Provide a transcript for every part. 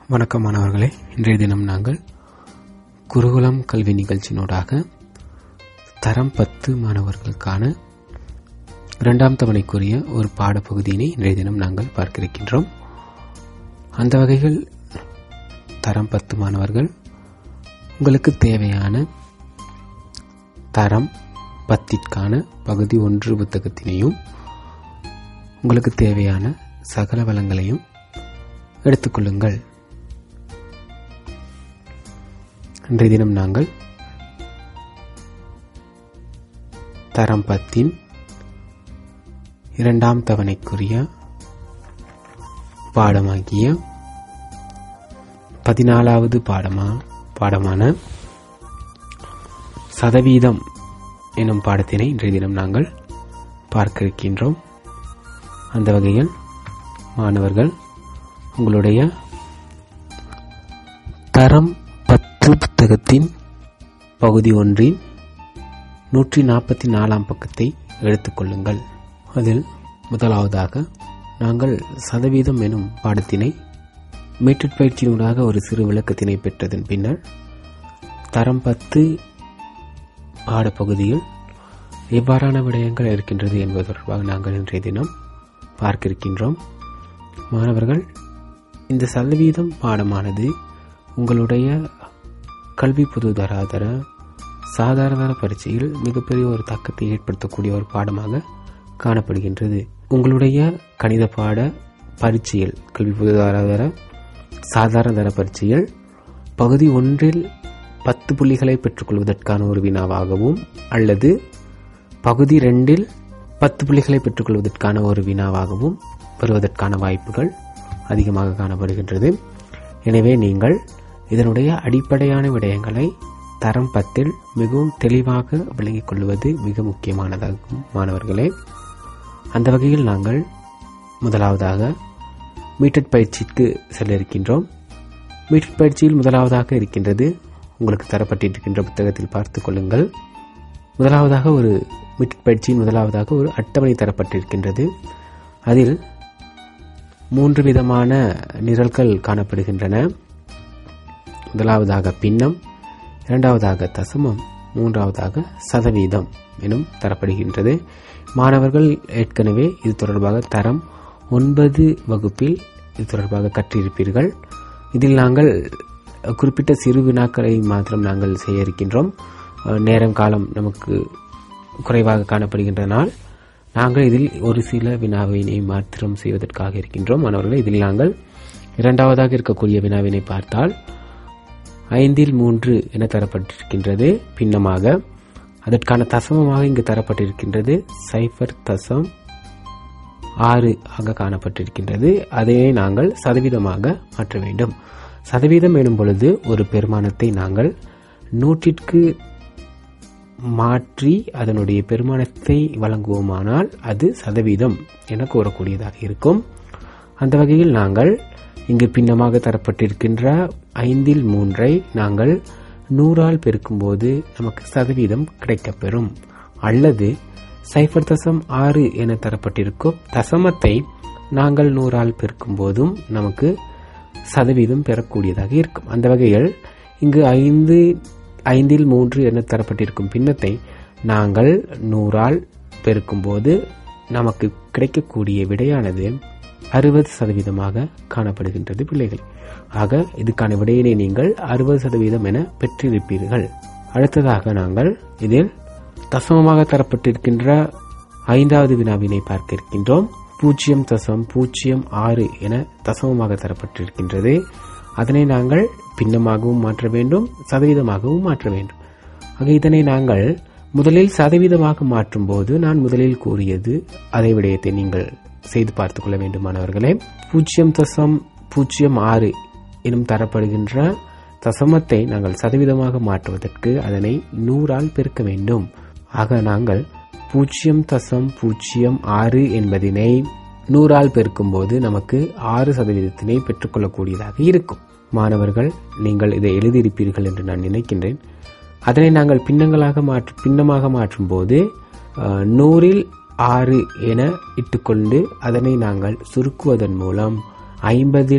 வணக்கம் மாணவர்களே இன்றைய தினம் நாங்கள் குருகுலம் கல்வி நிகழ்ச்சியினூடாக தரம் பத்து மாணவர்களுக்கான இரண்டாம் தவணைக்குரிய ஒரு பாடப்பகுதியினை இன்றைய தினம் நாங்கள் பார்க்க இருக்கின்றோம் அந்த வகையில் தரம் பத்து மாணவர்கள் உங்களுக்கு தேவையான தரம் பத்திற்கான பகுதி ஒன்று புத்தகத்தினையும் உங்களுக்கு தேவையான சகல வளங்களையும் எடுத்துக்கொள்ளுங்கள் இன்றைய தினம் நாங்கள் தரம் பத்தின் இரண்டாம் தவணைக்குரிய பாடமாகிய பதினாலாவது பாடமா பாடமான சதவீதம் எனும் பாடத்தினை இன்றைய தினம் நாங்கள் பார்க்க இருக்கின்றோம் அந்த வகையில் மாணவர்கள் உங்களுடைய தரம் பத்து புத்தகத்தின் பகுதி ஒன்றின் நூற்றி நாற்பத்தி நாலாம் பக்கத்தை எடுத்துக்கொள்ளுங்கள் அதில் முதலாவதாக நாங்கள் சதவீதம் எனும் பாடத்தினை மீட்டட் பயிற்சியினூடாக ஒரு சிறு விளக்கத்தினை பெற்றதன் பின்னர் தரம் பத்து பாடப்பகுதியில் எவ்வாறான விடயங்கள் இருக்கின்றது என்பது தொடர்பாக நாங்கள் இன்றைய தினம் பார்க்க இருக்கின்றோம் மாணவர்கள் இந்த சதவீதம் பாடமானது உங்களுடைய கல்வி பொது தராதர சாதாரண பரீட்சையில் மிகப்பெரிய ஒரு தாக்கத்தை ஏற்படுத்தக்கூடிய ஒரு பாடமாக காணப்படுகின்றது உங்களுடைய கணித பாட பரீட்சையில் கல்வி பொது தராதர சாதாரண தர பரீட்சையில் பகுதி ஒன்றில் பத்து புள்ளிகளை பெற்றுக்கொள்வதற்கான ஒரு வினாவாகவும் அல்லது பகுதி ரெண்டில் பத்து புள்ளிகளை பெற்றுக்கொள்வதற்கான ஒரு வினாவாகவும் பெறுவதற்கான வாய்ப்புகள் அதிகமாக காணப்படுகின்றது எனவே நீங்கள் இதனுடைய அடிப்படையான விடயங்களை தரம் பத்தில் மிகவும் தெளிவாக விளங்கிக் கொள்வது மிக முக்கியமானதாகும் மாணவர்களே அந்த வகையில் நாங்கள் முதலாவதாக மீட்டட் பயிற்சிக்கு செல்ல இருக்கின்றோம் மீட்டட் பயிற்சியில் முதலாவதாக இருக்கின்றது உங்களுக்கு தரப்பட்டிருக்கின்ற புத்தகத்தில் பார்த்துக் கொள்ளுங்கள் முதலாவதாக ஒரு மீட்டட் பயிற்சியின் முதலாவதாக ஒரு அட்டவணை தரப்பட்டிருக்கின்றது அதில் மூன்று விதமான நிரல்கள் காணப்படுகின்றன முதலாவதாக பின்னம் இரண்டாவதாக தசமம் மூன்றாவதாக சதவீதம் எனும் தரப்படுகின்றது மாணவர்கள் ஏற்கனவே இது தொடர்பாக தரம் ஒன்பது வகுப்பில் இது தொடர்பாக கற்றிருப்பீர்கள் இதில் நாங்கள் குறிப்பிட்ட சிறு வினாக்களை மாத்திரம் நாங்கள் செய்ய இருக்கின்றோம் நேரம் காலம் நமக்கு குறைவாக காணப்படுகின்றனால் நாங்கள் இதில் ஒரு சில வினாவினை மாத்திரம் செய்வதற்காக இருக்கின்றோம் மாணவர்கள் இதில் நாங்கள் இரண்டாவதாக இருக்கக்கூடிய வினாவினை பார்த்தால் ஐந்தில் மூன்று என தரப்பட்டிருக்கின்றது பின்னமாக அதற்கான தசமமாக இங்கு தரப்பட்டிருக்கின்றது சைஃபர் தசம் ஆறு ஆக காணப்பட்டிருக்கின்றது அதையே நாங்கள் சதவீதமாக மாற்ற வேண்டும் சதவீதம் எனும் பொழுது ஒரு பெருமானத்தை நாங்கள் நூற்றிற்கு மாற்றி அதனுடைய பெருமானத்தை வழங்குவோமானால் அது சதவீதம் என கூறக்கூடியதாக இருக்கும் அந்த வகையில் நாங்கள் இங்கு பின்னமாக தரப்பட்டிருக்கின்ற ஐந்தில் மூன்றை நாங்கள் நூறால் பெருக்கும்போது நமக்கு சதவீதம் கிடைக்கப்பெறும் அல்லது சைஃபர் தசம் ஆறு என தரப்பட்டிருக்கும் தசமத்தை நாங்கள் நூறால் பெருக்கும் போதும் நமக்கு சதவீதம் பெறக்கூடியதாக இருக்கும் அந்த வகையில் இங்கு ஐந்து ஐந்தில் மூன்று என தரப்பட்டிருக்கும் பின்னத்தை நாங்கள் நூறால் பெருக்கும்போது நமக்கு கிடைக்கக்கூடிய விடையானது அறுபது சதவீதமாக காணப்படுகின்றது பிள்ளைகள் ஆக இதுக்கான விடையினை நீங்கள் அறுபது சதவீதம் என பெற்றிருப்பீர்கள் அடுத்ததாக நாங்கள் இதில் தசமமாக தரப்பட்டிருக்கின்ற ஐந்தாவது வினாவினை பார்க்க இருக்கின்றோம் பூஜ்ஜியம் தசம் பூஜ்ஜியம் ஆறு என தசமமாக தரப்பட்டிருக்கின்றது அதனை நாங்கள் பின்னமாகவும் மாற்ற வேண்டும் சதவீதமாகவும் மாற்ற வேண்டும் ஆக இதனை நாங்கள் முதலில் சதவீதமாக மாற்றும் போது நான் முதலில் கூறியது அதே விடயத்தை நீங்கள் செய்து பார்த்துக் கொள்ள வேண்டும் மாணவர்களே பூஜ்ஜியம் தசம் பூஜ்ஜியம் ஆறு எனும் தரப்படுகின்ற தசமத்தை நாங்கள் சதவீதமாக மாற்றுவதற்கு அதனை நூறால் பெருக்க வேண்டும் ஆக நாங்கள் பூஜ்ஜியம் தசம் பூஜ்ஜியம் ஆறு என்பதினை நூறால் பெருக்கும் போது நமக்கு ஆறு சதவீதத்தினை பெற்றுக்கொள்ளக்கூடியதாக இருக்கும் மாணவர்கள் நீங்கள் இதை எழுதியிருப்பீர்கள் என்று நான் நினைக்கின்றேன் அதனை நாங்கள் பின்னங்களாக மாற்று பின்னமாக மாற்றும் போது நூறில் ஆறு என இட்டுக்கொண்டு அதனை நாங்கள் சுருக்குவதன் மூலம் ஐம்பதில்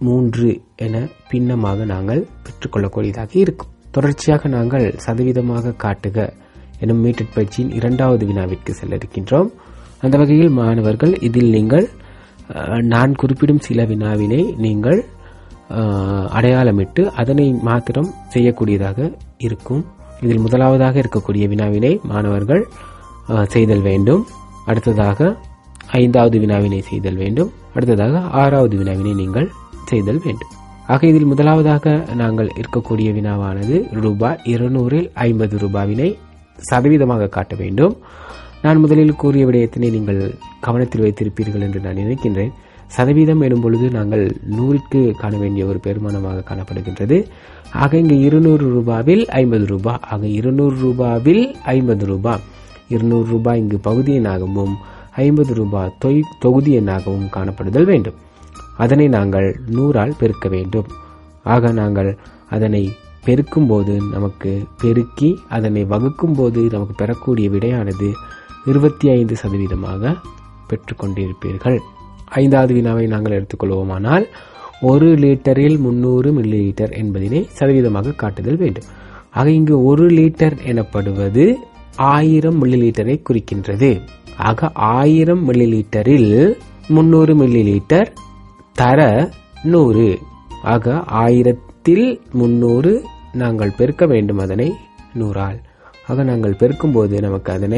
மூன்று என பின்னமாக நாங்கள் பெற்றுக்கொள்ளக்கூடியதாக இருக்கும் தொடர்ச்சியாக நாங்கள் சதவீதமாக காட்டுக எனும் மீட்டட் பயிற்சியின் இரண்டாவது வினாவிற்கு செல்ல இருக்கின்றோம் அந்த வகையில் மாணவர்கள் இதில் நீங்கள் அஹ், நான் குறிப்பிடும் சில வினாவினை நீங்கள் அஹ், அடையாளமிட்டு அதனை மாத்திரம் செய்யக்கூடியதாக இருக்கும் இதில் முதலாவதாக இருக்கக்கூடிய வினாவினை மாணவர்கள் அஹ், செய்தல் வேண்டும் அடுத்ததாக ஐந்தாவது வினாவினை செய்தல் வேண்டும் அடுத்ததாக ஆறாவது வினாவினை நீங்கள் செய்தல் வேண்டும் ஆக இதில் முதலாவதாக நாங்கள் இருக்கக்கூடிய வினாவானது ரூபாய் இருநூறில் ஐம்பது ரூபாவினை சதவீதமாக காட்ட வேண்டும் நான் முதலில் கூறிய விடயத்தினை நீங்கள் கவனத்தில் வைத்திருப்பீர்கள் என்று நான் நினைக்கின்றேன் சதவீதம் எனும் பொழுது நாங்கள் நூறிற்கு காண வேண்டிய ஒரு பெருமானமாக காணப்படுகின்றது ஆக இங்கு இருநூறு ரூபாவில் ஐம்பது ரூபாய் ஆக இருநூறு ரூபாவில் ஐம்பது ரூபாய் இருநூறு ரூபாய் இங்கு பகுதி எண்ணாகவும் ஐம்பது ரூபாய் தொய் தொகுதி எண்ணாகவும் காணப்படுதல் வேண்டும் அதனை நாங்கள் நூறால் பெருக்க வேண்டும் ஆக நாங்கள் அதனை பெருக்கும் போது நமக்கு பெருக்கி அதனை வகுக்கும் போது நமக்கு பெறக்கூடிய விடையானது இருபத்தி ஐந்து சதவீதமாக பெற்றுக்கொண்டிருப்பீர்கள் ஐந்தாவது வினாவை நாங்கள் எடுத்துக்கொள்வோமானால் ஒரு லிட்டரில் முன்னூறு மில்லி லிட்டர் என்பதினை சதவீதமாக காட்டுதல் வேண்டும் ஆக இங்கு ஒரு லிட்டர் எனப்படுவது ஆயிரம் மில்லி லிட்டரை குறிக்கின்றது ஆக ஆயிரம் மில்லி லிட்டரில் முன்னூறு மில்லி லிட்டர் தர நூறு ஆக ஆயிரத்தில் முன்னூறு நாங்கள் பெருக்க வேண்டும் அதனை நூறால் ஆக நாங்கள் பெருக்கும்போது நமக்கு அதனை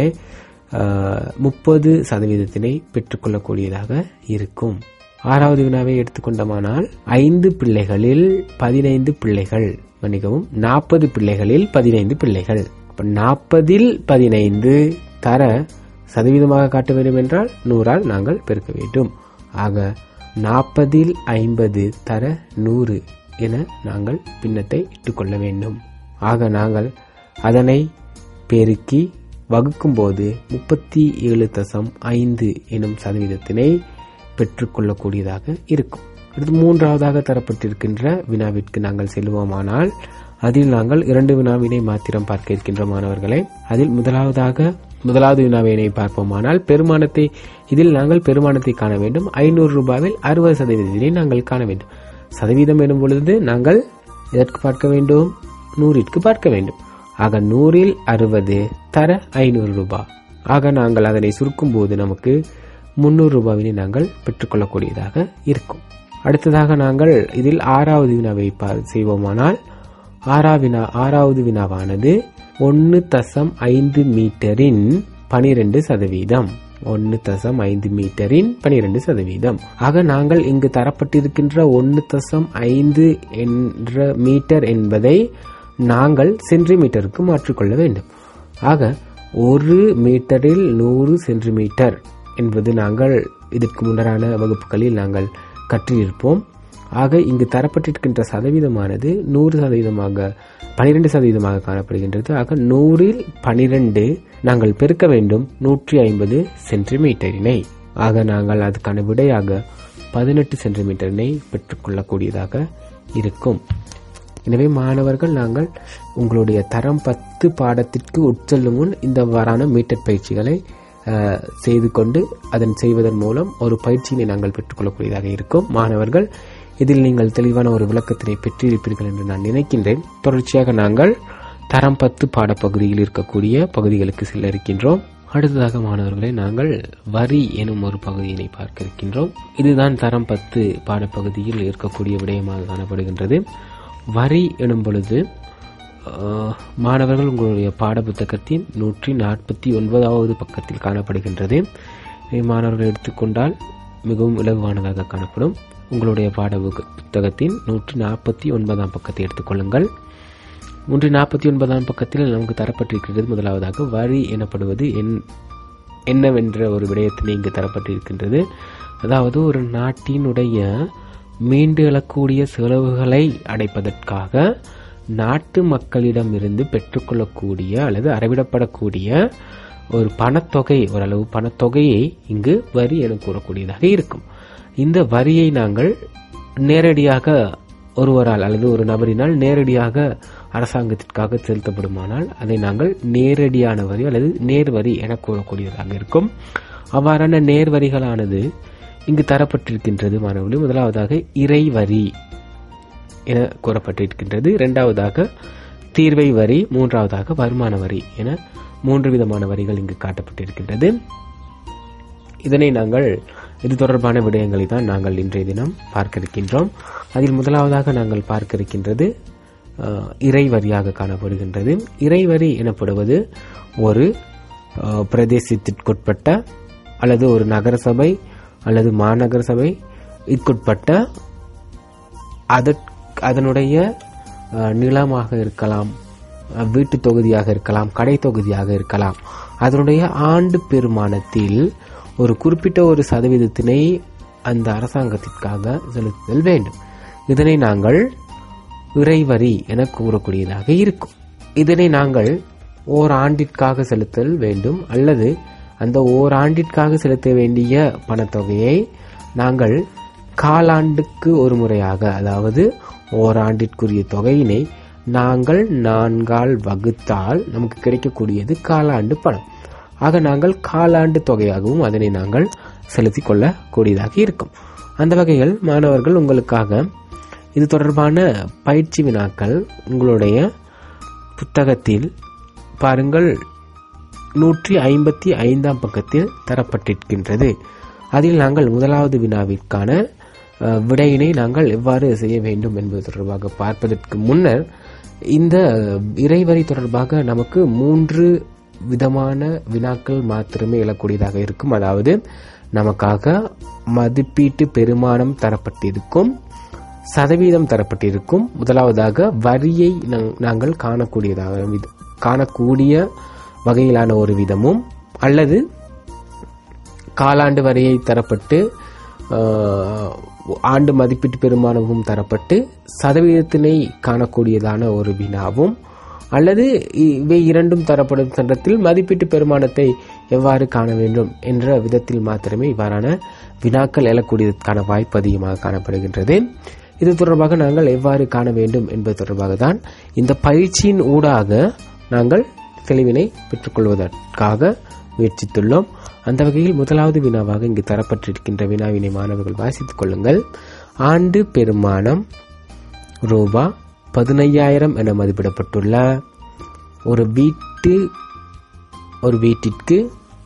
முப்பது சதவீதத்தினை பெற்றுக்கொள்ளக்கூடியதாக இருக்கும் ஆறாவது வினாவை எடுத்துக்கொண்டோமானால் ஐந்து பிள்ளைகளில் பதினைந்து பிள்ளைகள் மன்னிக்கவும் நாற்பது பிள்ளைகளில் பதினைந்து பிள்ளைகள் அப்ப நாற்பதில் பதினைந்து தர சதவீதமாக காட்ட வேண்டும் என்றால் நூறால் நாங்கள் பெருக்க வேண்டும் ஆக நாற்பதில் ஐம்பது தர நூறு என நாங்கள் பின்னத்தை இட்டுக்கொள்ள வேண்டும் ஆக நாங்கள் அதனை பெருக்கி வகுக்கும்போது முப்பத்தி ஏழு தசம் ஐந்து எனும் சதவீதத்தினை பெற்றுக்கொள்ளக்கூடியதாக இருக்கும் அடுத்து மூன்றாவதாக தரப்பட்டிருக்கின்ற வினாவிற்கு நாங்கள் செல்வோமானால் அதில் நாங்கள் இரண்டு வினாவினை மாத்திரம் பார்க்க இருக்கின்ற மாணவர்களை அதில் முதலாவதாக முதலாவது வினாவினை பார்ப்போமானால் பெருமானத்தை இதில் நாங்கள் பெருமானத்தை காண வேண்டும் ஐநூறு ரூபாயில் அறுபது சதவீதத்தினை நாங்கள் காண வேண்டும் சதவீதம் எனும் பொழுது நாங்கள் எதற்கு பார்க்க வேண்டும் நூறிற்கு பார்க்க வேண்டும் ஆக நூறில் அறுபது தர ஐநூறு ரூபாய் ஆக நாங்கள் அதனை சுருக்கும் போது நமக்கு முன்னூறு ரூபாவினை நாங்கள் பெற்றுக்கொள்ளக்கூடியதாக இருக்கும் அடுத்ததாக நாங்கள் இதில் ஆறாவது வினாவை பா- செய்வோமானால் ஆறா வினா ஆறாவது வினாவானது ஒன்று தசம் ஐந்து மீட்டரின் பனிரெண்டு சதவீதம் ஒன்று தசம் ஐந்து மீட்டரின் பனிரெண்டு சதவீதம் ஆக நாங்கள் இங்கு தரப்பட்டிருக்கின்ற ஒன்று தசம் ஐந்து என்ற மீட்டர் என்பதை நாங்கள் சென்டிமீட்டருக்கு மாற்றிக்கொள்ள வேண்டும் ஆக ஒரு மீட்டரில் நூறு சென்டிமீட்டர் என்பது நாங்கள் இதற்கு முன்னரான வகுப்புகளில் நாங்கள் கற்றிருப்போம் ஆக இங்கு தரப்பட்டிருக்கின்ற சதவீதமானது நூறு சதவீதமாக பனிரெண்டு சதவீதமாக காணப்படுகின்றது ஆக நூறில் பனிரெண்டு நாங்கள் பெருக்க வேண்டும் நூற்றி ஐம்பது சென்டிமீட்டரினை ஆக நாங்கள் அதுக்கான விடையாக பதினெட்டு சென்டிமீட்டரினை பெற்றுக்கொள்ளக்கூடியதாக இருக்கும் எனவே மாணவர்கள் நாங்கள் உங்களுடைய தரம் பத்து பாடத்திற்கு உட்செல்லும் முன் இந்த வாரான மீட்டர் பயிற்சிகளை அஹ், செய்து கொண்டு அதன் செய்வதன் மூலம் ஒரு பயிற்சியினை நாங்கள் பெற்றுக்கொள்ளக்கூடியதாக இருக்கும் மாணவர்கள் இதில் நீங்கள் தெளிவான ஒரு விளக்கத்தினை பெற்றிருப்பீர்கள் என்று நான் நினைக்கின்றேன் தொடர்ச்சியாக நாங்கள் தரம் பத்து பாடப்பகுதியில் இருக்கக்கூடிய பகுதிகளுக்கு செல்ல இருக்கின்றோம் அடுத்ததாக மாணவர்களை நாங்கள் வரி எனும் ஒரு பகுதியினை பார்க்க இருக்கின்றோம் இதுதான் தரம் பத்து பாடப்பகுதியில் இருக்கக்கூடிய விடயமாக காணப்படுகின்றது வரி எனும் பொழுது அஹ், மாணவர்கள் உங்களுடைய பாடப்புத்தகத்தின் நூற்றி நாற்பத்தி ஒன்பதாவது பக்கத்தில் காணப்படுகின்றது இதை மாணவர்கள் எடுத்துக்கொண்டால் மிகவும் இலகுவானதாக காணப்படும் உங்களுடைய பாட புக்க- புத்தகத்தின் நூற்றி நாற்பத்தி ஒன்பதாம் பக்கத்தை எடுத்துக்கொள்ளுங்கள் நூற்றி நாற்பத்தி ஒன்பதாம் பக்கத்தில் நமக்கு தரப்பட்டிருக்கிறது முதலாவதாக வரி எனப்படுவது என் என்னவென்ற ஒரு விடயத்தினை இங்கு தரப்பட்டிருக்கின்றது அதாவது ஒரு நாட்டினுடைய மீண்டு எழக்கூடிய செலவுகளை அடைப்பதற்காக நாட்டு மக்களிடமிருந்து பெற்றுக்கொள்ளக்கூடிய அல்லது அறவிடப்படக்கூடிய ஒரு பணத்தொகை ஓரளவு பணத்தொகையை இங்கு வரி என கூறக்கூடியதாக இருக்கும் இந்த வரியை நாங்கள் நேரடியாக ஒருவரால் அல்லது ஒரு நபரினால் நேரடியாக அரசாங்கத்திற்காக செலுத்தப்படுமானால் அதை நாங்கள் நேரடியான வரி அல்லது நேர்வரி என கூறக்கூடியதாக இருக்கும் அவ்வாறான நேர்வரிகளானது இங்கு தரப்பட்டிருக்கின்றது மாணவர்களே முதலாவதாக இறைவரி என கூறப்பட்டிருக்கின்றது இரண்டாவதாக தீர்வை வரி மூன்றாவதாக வருமான வரி என மூன்று விதமான வரிகள் இங்கு காட்டப்பட்டிருக்கின்றது இதனை நாங்கள் இது தொடர்பான விடயங்களை தான் நாங்கள் இன்றைய தினம் பார்க்க இருக்கின்றோம் அதில் முதலாவதாக நாங்கள் பார்க்க இருக்கின்றது அஹ், இறைவரியாக காணப்படுகின்றது இறைவரி எனப்படுவது ஒரு அஹ், பிரதேசத்திற்குட்பட்ட அல்லது ஒரு நகரசபை அல்லது மாநகர சபை இதற்குட்பட்ட அதற்- அதனுடைய அஹ், நிலமாக இருக்கலாம் அஹ், வீட்டு தொகுதியாக இருக்கலாம் கடை தொகுதியாக இருக்கலாம் அதனுடைய ஆண்டு பெருமானத்தில் ஒரு குறிப்பிட்ட ஒரு சதவீதத்தினை அந்த அரசாங்கத்திற்காக செலுத்துதல் வேண்டும் இதனை நாங்கள் இறைவரி என கூறக்கூடியதாக இருக்கும் இதனை நாங்கள் ஓர் ஆண்டிற்காக செலுத்தல் வேண்டும் அல்லது அந்த ஓராண்டிற்காக செலுத்த வேண்டிய பணத்தொகையை நாங்கள் காலாண்டுக்கு ஒரு முறையாக அதாவது ஓராண்டிற்குரிய தொகையினை நாங்கள் நான்கால் வகுத்தால் நமக்கு கிடைக்கக்கூடியது காலாண்டு பணம் ஆக நாங்கள் காலாண்டு தொகையாகவும் அதனை நாங்கள் செலுத்திக் கொள்ளக்கூடியதாக இருக்கும் அந்த வகையில் மாணவர்கள் உங்களுக்காக இது தொடர்பான பயிற்சி வினாக்கள் உங்களுடைய புத்தகத்தில் பாருங்கள் நூற்றி ஐம்பத்தி ஐந்தாம் பக்கத்தில் தரப்பட்டிருக்கின்றது அதில் நாங்கள் முதலாவது வினாவிற்கான அஹ், விடையினை நாங்கள் எவ்வாறு செய்ய வேண்டும் என்பது தொடர்பாக பார்ப்பதற்கு முன்னர் இந்த இறைவரி தொடர்பாக நமக்கு மூன்று விதமான வினாக்கள் மாத்திரமே எழக்கூடியதாக இருக்கும் அதாவது நமக்காக மதிப்பீட்டு பெருமானம் தரப்பட்டிருக்கும் சதவீதம் தரப்பட்டிருக்கும் முதலாவதாக வரியை நா- நாங்கள் காணக்கூடியதாக வித- காணக்கூடிய வகையிலான ஒரு விதமும் அல்லது காலாண்டு வரையை தரப்பட்டு ஆஹ், ஆண்டு மதிப்பீட்டு பெருமானமும் தரப்பட்டு சதவீதத்தினை காணக்கூடியதான ஒரு வினாவும் அல்லது இவை இரண்டும் தரப்படும் சட்டத்தில் மதிப்பீட்டு பெருமானத்தை எவ்வாறு காண வேண்டும் என்ற விதத்தில் மாத்திரமே இவ்வாறான வினாக்கள் எழக்கூடியதற்கான வாய்ப்பு அதிகமாக காணப்படுகின்றது இது தொடர்பாக நாங்கள் எவ்வாறு காண வேண்டும் என்பது தொடர்பாக தான் இந்த பயிற்சியின் ஊடாக நாங்கள் தெளிவினை பெற்றுக்கொள்வதற்காக முயற்சித்துள்ளோம் அந்த வகையில் முதலாவது வினாவாக இங்கு தரப்பட்டிருக்கின்ற வினாவினை மாணவர்கள் வாசித்துக் கொள்ளுங்கள் ஆண்டு பெருமானம் ரூபா பதினையாயிரம் என மதிப்பிடப்பட்டுள்ள ஒரு வீட்டு ஒரு வீட்டிற்கு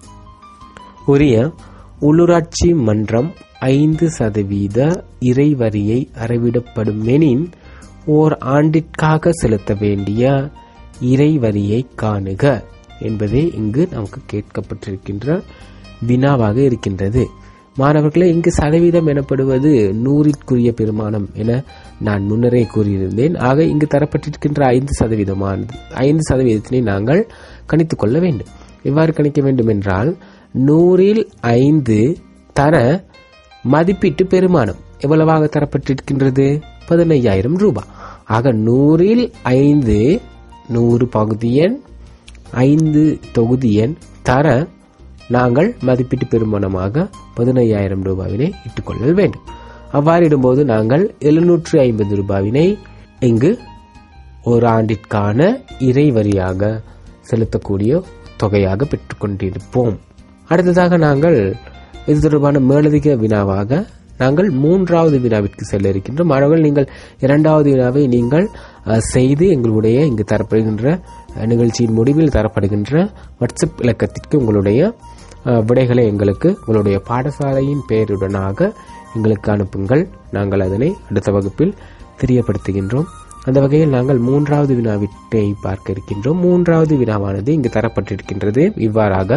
உரிய உள்ளூராட்சி மன்றம் ஐந்து சதவீத இறைவரியை அறவிடப்படும் எனின் ஓர் ஆண்டிற்காக செலுத்த வேண்டிய இறைவரியை காணுக என்பதே இங்கு நமக்கு கேட்கப்பட்டிருக்கின்ற வினாவாக இருக்கின்றது மாணவர்களே இங்கு சதவீதம் எனப்படுவது நூறிற்குரிய பெருமானம் என நான் முன்னரே கூறியிருந்தேன் ஆக இங்கு தரப்பட்டிருக்கின்ற ஐந்து சதவீதமானது ஐந்து சதவீதத்தினை நாங்கள் கணித்துக் கொள்ள வேண்டும் எவ்வாறு கணிக்க வேண்டும் என்றால் நூறில் ஐந்து தர மதிப்பீட்டு பெருமானம் எவ்வளவாக தரப்பட்டிருக்கின்றது பதினையாயிரம் ரூபாய் ஆக நூறில் ஐந்து நூறு பகுதியன் ஐந்து தொகுதியன் தர நாங்கள் மதிப்பீட்டு பெருமானமாக பதினையாயிரம் ரூபாவினை இட்டுக்கொள்ள வேண்டும் அவ்வாறு இடும்போது நாங்கள் எழுநூற்று ஐம்பது ரூபாவினை இங்கு ஒரு ஆண்டிற்கான இறைவரியாக செலுத்தக்கூடிய தொகையாக பெற்றுக்கொண்டிருப்போம் அடுத்ததாக நாங்கள் இது தொடர்பான மேலதிக வினாவாக நாங்கள் மூன்றாவது வினாவிற்கு செல்ல இருக்கின்றோம் மாணவர்கள் நீங்கள் இரண்டாவது வினாவை நீங்கள் அஹ், செய்து எங்களுடைய இங்கு தரப்படுகின்ற அஹ், நிகழ்ச்சியின் முடிவில் தரப்படுகின்ற வாட்ஸ்அப் இலக்கத்திற்கு உங்களுடைய அஹ், விடைகளை எங்களுக்கு உங்களுடைய பாடசாலையின் பெயருடனாக எங்களுக்கு அனுப்புங்கள் நாங்கள் அதனை அடுத்த வகுப்பில் தெரியப்படுத்துகின்றோம் அந்த வகையில் நாங்கள் மூன்றாவது வினாவிட்டை பார்க்க இருக்கின்றோம் மூன்றாவது வினாவானது இங்கு தரப்பட்டிருக்கின்றது இவ்வாறாக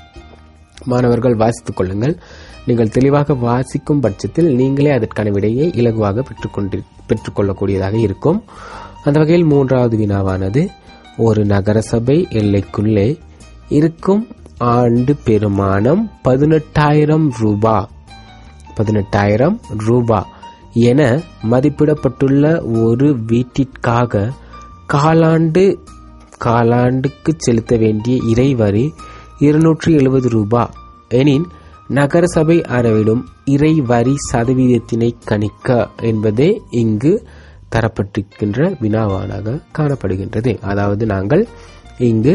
மாணவர்கள் வாசித்துக் கொள்ளுங்கள் நீங்கள் தெளிவாக வாசிக்கும் பட்சத்தில் நீங்களே அதற்கான விடையை இலகுவாக பெற்றுக்கொண்டு பெற்றுக்கொள்ளக்கூடியதாக இருக்கும் அந்த வகையில் மூன்றாவது வினாவானது ஒரு நகரசபை எல்லைக்குள்ளே இருக்கும் ஆண்டு பெருமானம் பதினெட்டாயிரம் ரூபா பதினெட்டாயிரம் ரூபா என மதிப்பிடப்பட்டுள்ள ஒரு வீட்டிற்காக காலாண்டு காலாண்டுக்கு செலுத்த வேண்டிய இறைவரி இருநூற்றி எழுபது ரூபா எனின் நகரசபை அறவிடும் இறைவரி சதவீதத்தினை கணிக்க என்பதே இங்கு தரப்பட்டிருக்கின்ற வினாவானாக காணப்படுகின்றது அதாவது நாங்கள் இங்கு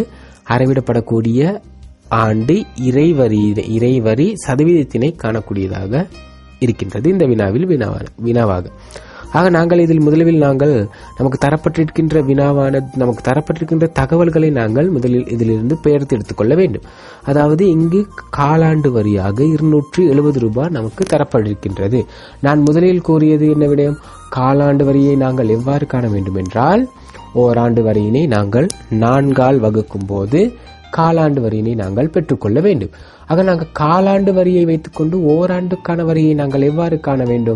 அறவிடப்படக்கூடிய ஆண்டு இறைவரி இறைவரி சதவீதத்தினை காணக்கூடியதாக இருக்கின்றது இந்த வினாவில் வினாவான வினாவாக ஆக நாங்கள் இதில் முதலில் நாங்கள் நமக்கு தரப்பட்டிருக்கின்ற வினாவான நமக்கு தரப்பட்டிருக்கின்ற தகவல்களை நாங்கள் முதலில் இதிலிருந்து பெயர்த்து எடுத்துக்கொள்ள வேண்டும் அதாவது இங்கு காலாண்டு வரியாக இருநூற்றி எழுபது ரூபாய் நமக்கு தரப்பட்டிருக்கின்றது நான் முதலில் கூறியது என்ன விடயம் காலாண்டு வரியை நாங்கள் எவ்வாறு காண வேண்டும் என்றால் ஓராண்டு வரியினை நாங்கள் நான்கால் வகுக்கும் போது காலாண்டு வரியினை நாங்கள் பெற்றுக்கொள்ள வேண்டும் ஆக நாங்கள் காலாண்டு வரியை வைத்துக்கொண்டு ஓராண்டுக்கான வரியை நாங்கள் எவ்வாறு காண வேண்டும்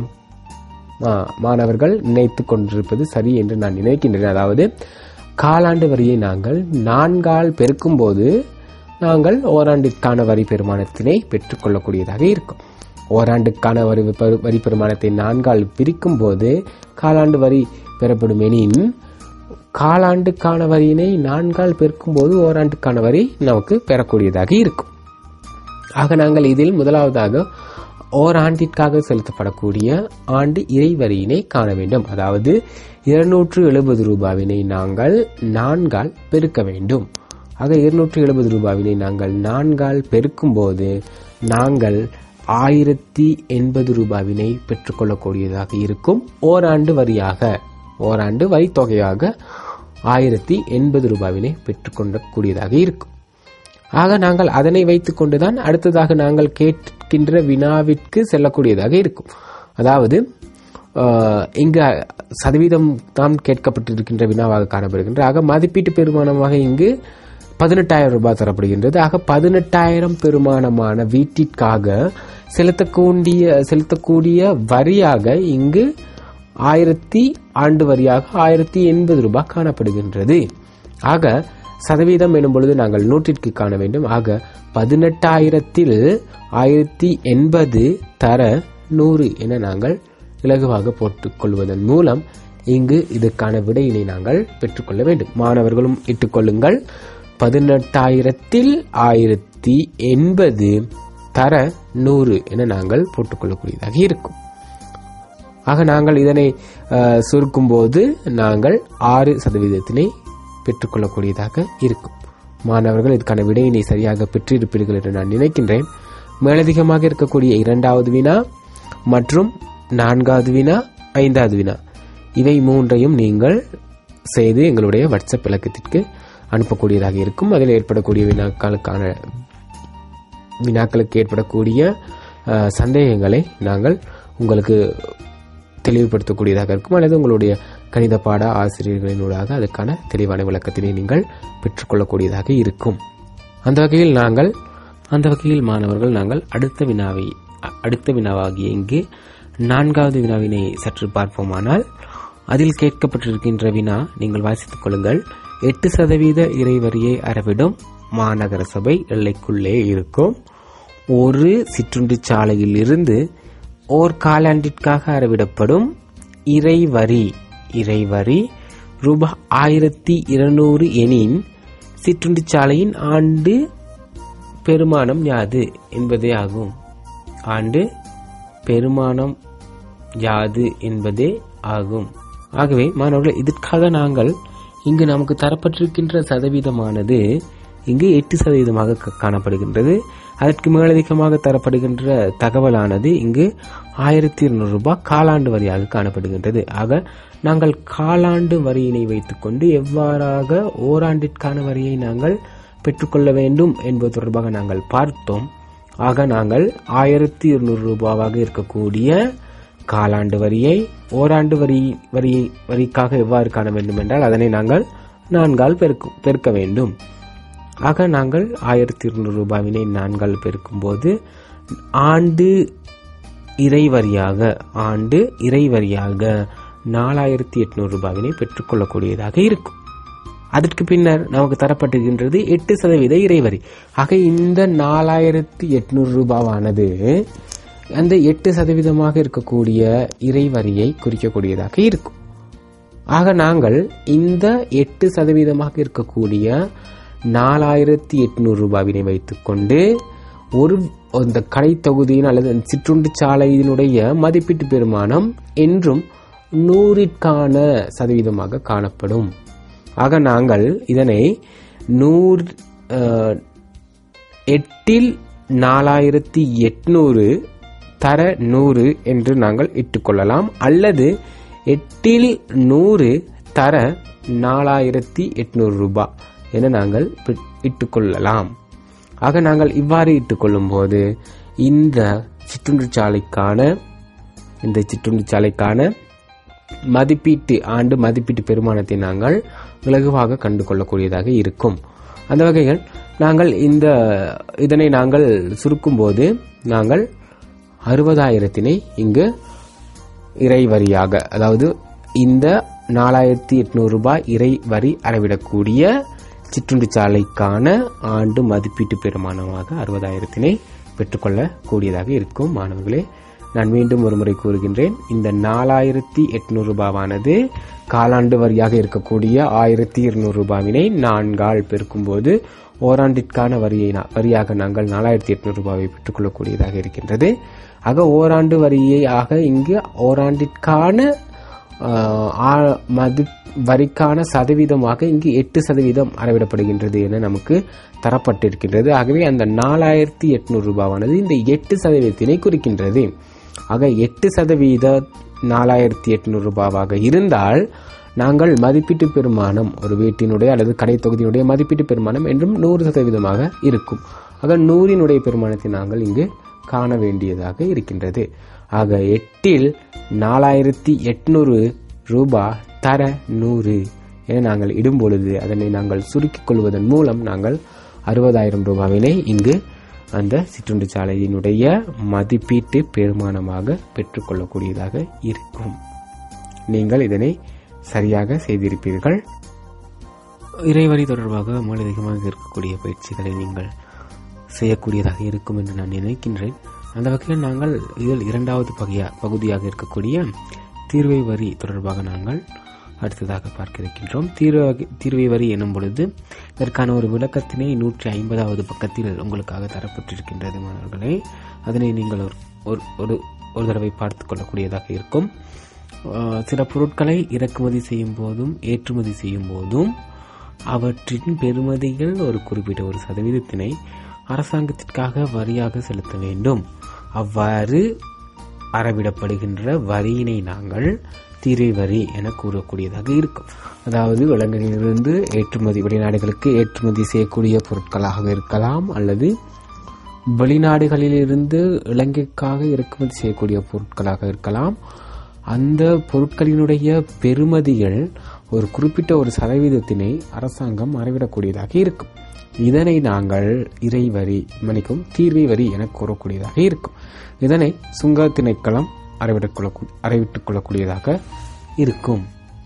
மா- மாணவர்கள் நினைத்து கொண்டிருப்பது சரி என்று நான் நினைக்கின்றேன் அதாவது காலாண்டு வரியை நாங்கள் நான்கால் பெருக்கும் போது நாங்கள் ஓராண்டிற்கான வரி பெருமானத்தினை பெற்றுக்கொள்ளக்கூடியதாக இருக்கும் ஓராண்டுக்கான வரி பெரு- வரி பெருமானத்தை நான்கால் பிரிக்கும் போது காலாண்டு வரி பெறப்படும் எனின் காலாண்டுக்கான வரியினை நான்கால் பெருக்கும் போது ஓராண்டுக்கான வரி நமக்கு பெறக்கூடியதாக இருக்கும் ஆக நாங்கள் இதில் முதலாவதாக ஓராண்டிற்காக செலுத்தப்படக்கூடிய ஆண்டு இறைவரியினை காண வேண்டும் அதாவது இருநூற்று எழுபது ரூபாவினை நாங்கள் நான்கால் பெருக்க வேண்டும் ஆக இருநூற்று எழுபது ரூபாவினை நாங்கள் நான்கால் பெருக்கும் போது நாங்கள் ஆயிரத்தி எண்பது ரூபாவினை பெற்றுக்கொள்ளக்கூடியதாக இருக்கும் ஓராண்டு வரியாக ஓராண்டு வரி தொகையாக ஆயிரத்தி எண்பது ரூபாவினை பெற்றுக்கொள்ளக்கூடியதாக இருக்கும் ஆக நாங்கள் அதனை வைத்துக் கொண்டுதான் அடுத்ததாக நாங்கள் கேட்கின்ற வினாவிற்கு செல்லக்கூடியதாக இருக்கும் அதாவது ஆஹ், இங்கு சதவீதம் தான் கேட்கப்பட்டிருக்கின்ற வினாவாக காணப்படுகின்ற ஆக மதிப்பீட்டு பெருமானமாக இங்கு பதினெட்டாயிரம் ரூபாய் தரப்படுகின்றது ஆக பதினெட்டாயிரம் பெருமானமான வீட்டிற்காக செலுத்தக்கூடிய செலுத்தக்கூடிய வரியாக இங்கு ஆயிரத்தி ஆண்டு வரியாக ஆயிரத்தி எண்பது ரூபாய் காணப்படுகின்றது ஆக சதவீதம் எனும் பொழுது நாங்கள் நூற்றிற்கு காண வேண்டும் ஆக பதினெட்டாயிரத்தில் ஆயிரத்தி எண்பது தர நூறு என நாங்கள் இலகுவாக போட்டுக் கொள்வதன் மூலம் இங்கு இதற்கான விடையினை நாங்கள் பெற்றுக்கொள்ள வேண்டும் மாணவர்களும் இட்டுக்கொள்ளுங்கள் பதினெட்டாயிரத்தில் ஆயிரத்தி எண்பது தர நூறு என நாங்கள் போட்டுக்கொள்ளக்கூடியதாக இருக்கும் ஆக நாங்கள் இதனை அஹ், சுருக்கும்போது நாங்கள் ஆறு சதவீதத்தினை பெற்றுக்கொள்ளக்கூடியதாக இருக்கும் மாணவர்கள் இதுக்கான விடையினை சரியாக பெற்றிருப்பீர்கள் என்று நான் நினைக்கின்றேன் மேலதிகமாக இருக்கக்கூடிய இரண்டாவது வினா மற்றும் நான்காவது வினா ஐந்தாவது வினா இவை மூன்றையும் நீங்கள் செய்து எங்களுடைய வாட்ஸ்அப் இலக்கத்திற்கு அனுப்பக்கூடியதாக இருக்கும் அதில் ஏற்படக்கூடிய வினாக்களுக்கான வினாக்களுக்கு ஏற்படக்கூடிய அஹ், சந்தேகங்களை நாங்கள் உங்களுக்கு தெளிவுபடுத்தக்கூடியதாக இருக்கும் அல்லது உங்களுடைய கணித பாட ஆசிரியர்களினூடாக அதற்கான தெளிவான விளக்கத்தினை நீங்கள் பெற்றுக்கொள்ளக்கூடியதாக இருக்கும் அந்த வகையில் நாங்கள் அந்த வகையில் மாணவர்கள் நாங்கள் அடுத்த வினாவை அ- அடுத்த வினாவாகிய இங்கு நான்காவது வினாவினை சற்று பார்ப்போமானால் அதில் கேட்கப்பட்டிருக்கின்ற வினா நீங்கள் வாசித்துக் கொள்ளுங்கள் எட்டு சதவீத இறைவரியை அறவிடும் மாநகர சபை எல்லைக்குள்ளே இருக்கும் ஒரு சிற்றுண்டி சாலையில் இருந்து ஓர் காலாண்டிற்காக அறவிடப்படும் இறைவரி இறைவரி ரூபாய் ஆயிரத்தி இருநூறு எனின் சிற்றுண்டி சாலையின் ஆண்டு பெருமானம் யாது என்பதே ஆகும் ஆண்டு பெருமானம் யாது என்பதே ஆகும் ஆகவே மாணவர்கள் இதற்காக நாங்கள் இங்கு நமக்கு தரப்பட்டிருக்கின்ற சதவீதமானது இங்கு எட்டு சதவீதமாக க- காணப்படுகின்றது அதற்கு மேலதிகமாக தரப்படுகின்ற தகவலானது இங்கு ஆயிரத்தி இருநூறு ரூபாய் காலாண்டு வரியாக காணப்படுகின்றது ஆக நாங்கள் காலாண்டு வரியினை வைத்துக்கொண்டு எவ்வாறாக ஓராண்டிற்கான வரியை நாங்கள் பெற்றுக்கொள்ள வேண்டும் என்பது தொடர்பாக நாங்கள் பார்த்தோம் ஆக நாங்கள் ஆயிரத்தி இருநூறு ரூபாவாக இருக்கக்கூடிய காலாண்டு வரியை ஓராண்டு வரி வரியை வரிக்காக எவ்வாறு காண வேண்டும் என்றால் அதனை நாங்கள் நான்கால் பெருக்க பெருக்க வேண்டும் ஆக நாங்கள் ஆயிரத்தி இருநூறு ரூபாவினை நான்கால் பெருக்கும்போது ஆண்டு இறைவரியாக ஆண்டு இறைவரியாக நாலாயிரத்தி எட்நூறு ரூபாவினை பெற்றுக்கொள்ளக்கூடியதாக இருக்கும் அதற்கு பின்னர் நமக்கு தரப்பட்டுகின்றது எட்டு சதவீத இறைவரி ஆக இந்த நாலாயிரத்தி எட்நூறு ரூபாவானது அந்த எட்டு சதவீதமாக இருக்கக்கூடிய இறைவரியை குறிக்கக்கூடியதாக இருக்கும் ஆக நாங்கள் இந்த எட்டு சதவீதமாக இருக்கக்கூடிய நாலாயிரத்தி எட்நூறு ரூபாவினை வைத்துக்கொண்டு ஒரு அந்த கடை தொகுதியின் அல்லது அந்த சிற்றுண்டி சாலையினுடைய மதிப்பீட்டு பெருமானம் என்றும் நூறிற்கான சதவீதமாக காணப்படும் ஆக நாங்கள் இதனை நூறு அஹ், எட்டில் நாலாயிரத்தி எட்நூறு தர நூறு என்று நாங்கள் இட்டுக்கொள்ளலாம் அல்லது எட்டில் நூறு தர நாலாயிரத்தி எட்நூறு ரூபாய் என நாங்கள் பி- இட்டுக்கொள்ளலாம் ஆக நாங்கள் இவ்வாறு இட்டுக்கொள்ளும் போது இந்த சிற்றுண்டிச்சாலைக்கான இந்த சிற்றுண்டிச்சாலைக்கான மதிப்பீட்டு ஆண்டு மதிப்பீட்டு பெருமானத்தை நாங்கள் இலகுவாக கண்டு கொள்ளக்கூடியதாக இருக்கும் அந்த வகையில் நாங்கள் இந்த இதனை நாங்கள் சுருக்கும்போது நாங்கள் அறுபதாயிரத்தினை இங்கு இறை வரியாக அதாவது இந்த நாலாயிரத்தி எட்நூறு ரூபாய் இறை வரி அறவிடக்கூடிய சிற்றுண்டிச்சாலைக்கான ஆண்டு மதிப்பீட்டு பெருமானமாக அறுபதாயிரத்தினை பெற்றுக்கொள்ளக்கூடியதாக இருக்கும் மாணவர்களே நான் மீண்டும் ஒரு முறை கூறுகின்றேன் இந்த நாலாயிரத்தி எட்நூறு ரூபாவானது காலாண்டு வரியாக இருக்கக்கூடிய ஆயிரத்தி இருநூறு ரூபாவினை நான்கால் பெருக்கும்போது ஓராண்டிற்கான வரியை நா- வரியாக நாங்கள் நாலாயிரத்தி எட்நூறு ரூபாவை பெற்றுக்கொள்ளக்கூடியதாக இருக்கின்றது ஆக ஓராண்டு வரியை ஆக இங்கு ஓராண்டிற்கான ஆஹ், ஆ- மது வரிக்கான சதவீதமாக இங்கு எட்டு சதவீதம் அளவிடப்படுகின்றது என நமக்கு தரப்பட்டிருக்கின்றது ஆகவே அந்த நாலாயிரத்தி எட்நூறு ரூபாவானது இந்த எட்டு சதவீதத்தினை குறிக்கின்றது ஆக எட்டு சதவீத நாலாயிரத்தி எட்நூறு ரூபாவாக இருந்தால் நாங்கள் மதிப்பீட்டு பெருமானம் ஒரு வீட்டினுடைய அல்லது கடை தொகுதியினுடைய மதிப்பீட்டு பெருமானம் என்றும் நூறு சதவீதமாக இருக்கும் ஆக நூறினுடைய பெருமானத்தை நாங்கள் இங்கு காண வேண்டியதாக இருக்கின்றது ஆக எட்டில் நாலாயிரத்தி எட்நூறு ரூபாய் தர நூறு என நாங்கள் இடும் பொழுது அதனை நாங்கள் சுருக்கிக் கொள்வதன் மூலம் நாங்கள் அறுபதாயிரம் ரூபாவினை இங்கு அந்த சிற்றுண்டி சாலையினுடைய மதிப்பீட்டு பெருமானமாக பெற்றுக்கொள்ளக்கூடியதாக இருக்கும் நீங்கள் இதனை சரியாக செய்திருப்பீர்கள் இறைவரி தொடர்பாக மேலதிகமாக இருக்கக்கூடிய பயிற்சிகளை நீங்கள் செய்யக்கூடியதாக இருக்கும் என்று நான் நினைக்கின்றேன் அந்த வகையில் நாங்கள் இதில் இரண்டாவது பகுதியா பகுதியாக இருக்கக்கூடிய தீர்வை வரி தொடர்பாக நாங்கள் அடுத்ததாக பார்க்க இருக்கின்றோம் தீர்வை தீர்வை வரி எனும் பொழுது இதற்கான ஒரு விளக்கத்தினை நூற்றி ஐம்பதாவது பக்கத்தில் உங்களுக்காக தரப்பட்டிருக்கின்றது மாணவர்களே அதனை நீங்கள் ஒரு ஒரு- ஒரு ஒரு தடவை பார்த்துக் கொள்ளக்கூடியதாக இருக்கும் ஆஹ் சில பொருட்களை இறக்குமதி செய்யும் போதும் ஏற்றுமதி செய்யும் போதும் அவற்றின் பெறுமதிகள் ஒரு குறிப்பிட்ட ஒரு சதவீதத்தினை அரசாங்கத்திற்காக வரியாக செலுத்த வேண்டும் அவ்வாறு அறவிடப்படுகின்ற வரியினை நாங்கள் தீரை வரி என கூறக்கூடியதாக இருக்கும் அதாவது விலங்குகளிலிருந்து ஏற்றுமதி வெளிநாடுகளுக்கு ஏற்றுமதி செய்யக்கூடிய பொருட்களாக இருக்கலாம் அல்லது வெளிநாடுகளிலிருந்து இலங்கைக்காக இறக்குமதி செய்யக்கூடிய பொருட்களாக இருக்கலாம் அந்த பொருட்களினுடைய பெறுமதிகள் ஒரு குறிப்பிட்ட ஒரு சதவீதத்தினை அரசாங்கம் அறவிடக்கூடியதாக இருக்கும் இதனை நாங்கள் இறை வரி மன்னிக்கும் தீர்வை வரி என கூறக்கூடியதாக இருக்கும் இதனை சுங்க திணைக்களம் அறவிடக் கொள்ள அறவிட்டுக் கொள்ளக்கூடியதாக இருக்கும்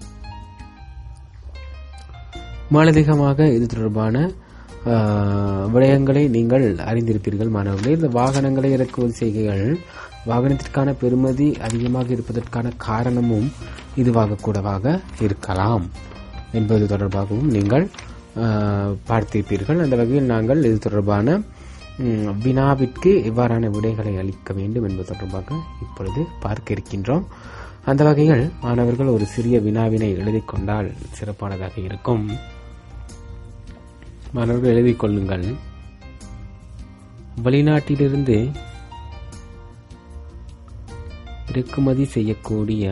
மேலதிகமாக இது தொடர்பான ஆஹ், விடயங்களை நீங்கள் அறிந்திருப்பீர்கள் மாணவர்களே இந்த வாகனங்களை இறக்குமதி செய்கைகள் வாகனத்திற்கான பெறுமதி அதிகமாக இருப்பதற்கான காரணமும் இதுவாக கூடவாக இருக்கலாம் என்பது தொடர்பாகவும் நீங்கள் ஆஹ், பார்த்திருப்பீர்கள் அந்த வகையில் நாங்கள் இது தொடர்பான ம், வினாவிற்கு எவ்வாறான விடைகளை அளிக்க வேண்டும் என்பது தொடர்பாக இப்பொழுது பார்க்க இருக்கின்றோம் அந்த வகையில் மாணவர்கள் ஒரு சிறிய வினாவினை எழுதிக் கொண்டால் சிறப்பானதாக இருக்கும் மாணவர்கள் எழுதிக் கொள்ளுங்கள் வெளிநாட்டிலிருந்து இறக்குமதி செய்யக்கூடிய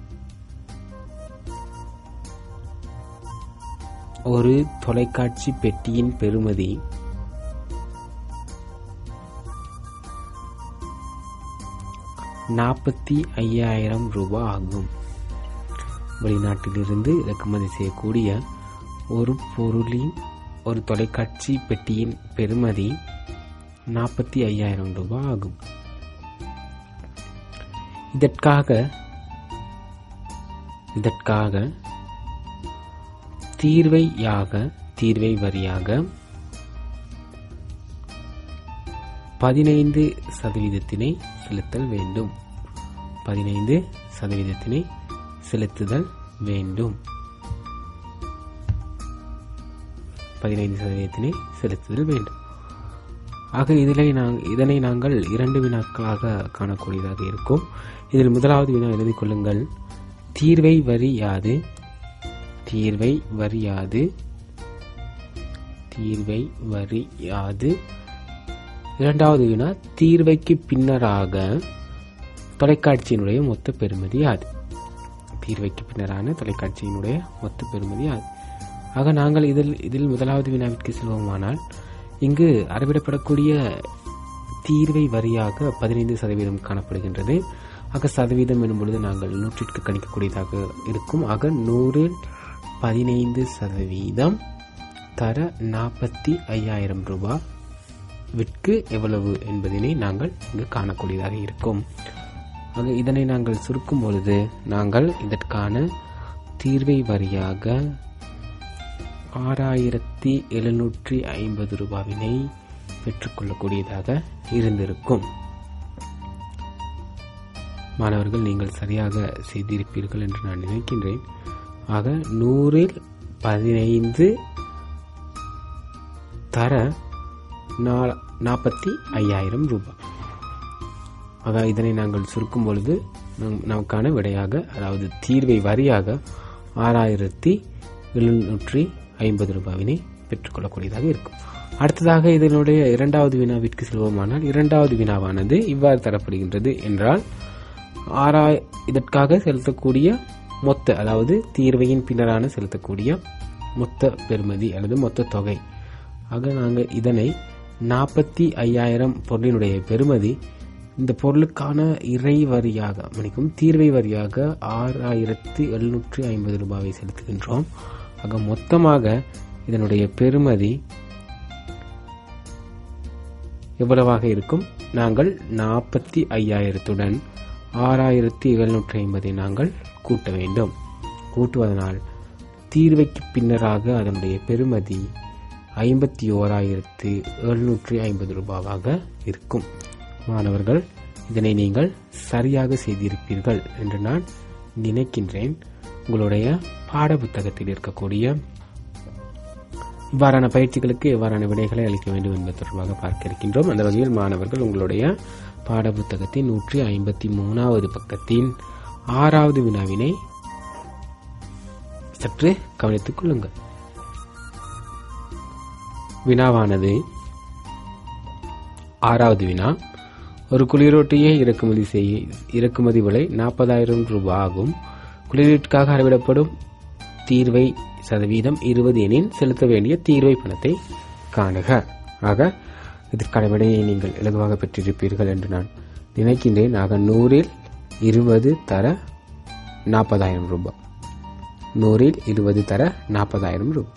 ஒரு தொலைக்காட்சி பெட்டியின் பெறுமதி நாற்பத்தி ஐயாயிரம் ரூபாய் ஆகும் வெளிநாட்டிலிருந்து இறக்குமதி செய்யக்கூடிய ஒரு பொருளின் ஒரு தொலைக்காட்சி பெட்டியின் பெறுமதி நாற்பத்தி ஐயாயிரம் ரூபாய் ஆகும் இதற்காக இதற்காக தீர்வையாக தீர்வை வரியாக பதினைந்து சதவீதத்தினை செலுத்தல் வேண்டும் பதினைந்து சதவீதத்தினை செலுத்துதல் வேண்டும் பதினைந்து சதவீதத்தினை செலுத்துதல் வேண்டும் ஆக இதிலே நாங் இதனை நாங்கள் இரண்டு வினாக்களாக காணக்கூடியதாக இருக்கும் இதில் முதலாவது வினா எழுதிக் கொள்ளுங்கள் தீர்வை வரி யாது தீர்வை வரி யாது தீர்வை வரி யாது இரண்டாவது வினா தீர்வைக்கு பின்னராக தொலைக்காட்சியினுடைய மொத்த பெறுமதி அது தீர்வைக்கு பின்னரான தொலைக்காட்சியினுடைய மொத்த பெறுமதி அது ஆக நாங்கள் இதில் இதில் முதலாவது வினாவிற்கு செல்வோமானால் இங்கு அறவிடப்படக்கூடிய தீர்வை வரியாக பதினைந்து சதவீதம் காணப்படுகின்றது ஆக சதவீதம் எனும் பொழுது நாங்கள் நூற்றிற்கு கணிக்கக்கூடியதாக இருக்கும் ஆக நூறில் பதினைந்து சதவீதம் தர நாற்பத்தி ஐயாயிரம் ரூபாய் விற்கு எவ்வளவு என்பதனை நாங்கள் இங்கு காணக்கூடியதாக இருக்கும் ஆக இதனை நாங்கள் சுருக்கும் பொழுது நாங்கள் இதற்கான தீர்வை வரியாக ஆறாயிரத்தி எழுநூற்றி ஐம்பது ரூபாவினை பெற்றுக்கொள்ளக்கூடியதாக இருந்திருக்கும் மாணவர்கள் நீங்கள் சரியாக செய்திருப்பீர்கள் என்று நான் நினைக்கின்றேன் ஆக நூறில் பதினைந்து தர நாற்பத்தி ஐயாயிரம் ரூபாய் ஆக இதனை நாங்கள் சுருக்கும் பொழுது நம்- நமக்கான விடையாக அதாவது தீர்வை வரியாக ஆறாயிரத்தி எழுநூற்றி ஐம்பது ரூபாவினை பெற்றுக்கொள்ளக்கூடியதாக இருக்கும் அடுத்ததாக இதனுடைய இரண்டாவது வினாவிற்கு செல்வோமானால் இரண்டாவது வினாவானது இவ்வாறு தரப்படுகின்றது என்றால் ஆறாய் இதற்காக செலுத்தக்கூடிய மொத்த அதாவது தீர்வையின் பின்னரான செலுத்தக்கூடிய மொத்த பெறுமதி அல்லது மொத்த தொகை ஆக நாங்கள் இதனை நாற்பத்தி ஐயாயிரம் பொருளினுடைய பெறுமதி இந்த பொருளுக்கான இறை வரியாக மன்னிக்கும் தீர்வை வரியாக ஆறாயிரத்து எழுநூற்றி ஐம்பது ரூபாவை செலுத்துகின்றோம் ஆக மொத்தமாக இதனுடைய பெறுமதி எவ்வளவாக இருக்கும் நாங்கள் நாற்பத்தி ஐயாயிரத்துடன் ஆறாயிரத்தி எழுநூற்றி ஐம்பதை நாங்கள் கூட்ட வேண்டும் கூட்டுவதனால் தீர்வைக்கு பின்னராக அதனுடைய பெறுமதி ஐம்பத்தி ஓராயிரத்து எழுநூற்றி ஐம்பது ரூபாவாக இருக்கும் மாணவர்கள் இதனை நீங்கள் சரியாக செய்திருப்பீர்கள் என்று நான் நினைக்கின்றேன் உங்களுடைய பாடப்புத்தகத்தில் இருக்கக்கூடிய இவ்வாறான பயிற்சிகளுக்கு எவ்வாறான விடைகளை அளிக்க வேண்டும் என்பது தொடர்பாக பார்க்க இருக்கின்றோம் அந்த வகையில் மாணவர்கள் உங்களுடைய பாடப்புத்தகத்தின் நூற்றி ஐம்பத்தி மூணாவது பக்கத்தின் ஆறாவது வினாவினை சற்று கவனித்துக் கொள்ளுங்கள் வினாவானது ஆறாவது வினா ஒரு குளிரூட்டியை இறக்குமதி செய்ய இறக்குமதி விலை நாற்பதாயிரம் ரூபாய் ஆகும் குளிரீட்டுக்காக அளவிடப்படும் தீர்வை சதவீதம் இருபது எனில் செலுத்த வேண்டிய தீர்வை பணத்தை காணுக ஆக இதற்கான விடையை நீங்கள் இலகுவாக பெற்றிருப்பீர்கள் என்று நான் நினைக்கின்றேன் ஆக நூறில் இருபது தர நாற்பதாயிரம் ரூபாய் நூறில் இருபது தர நாற்பதாயிரம் ரூபாய்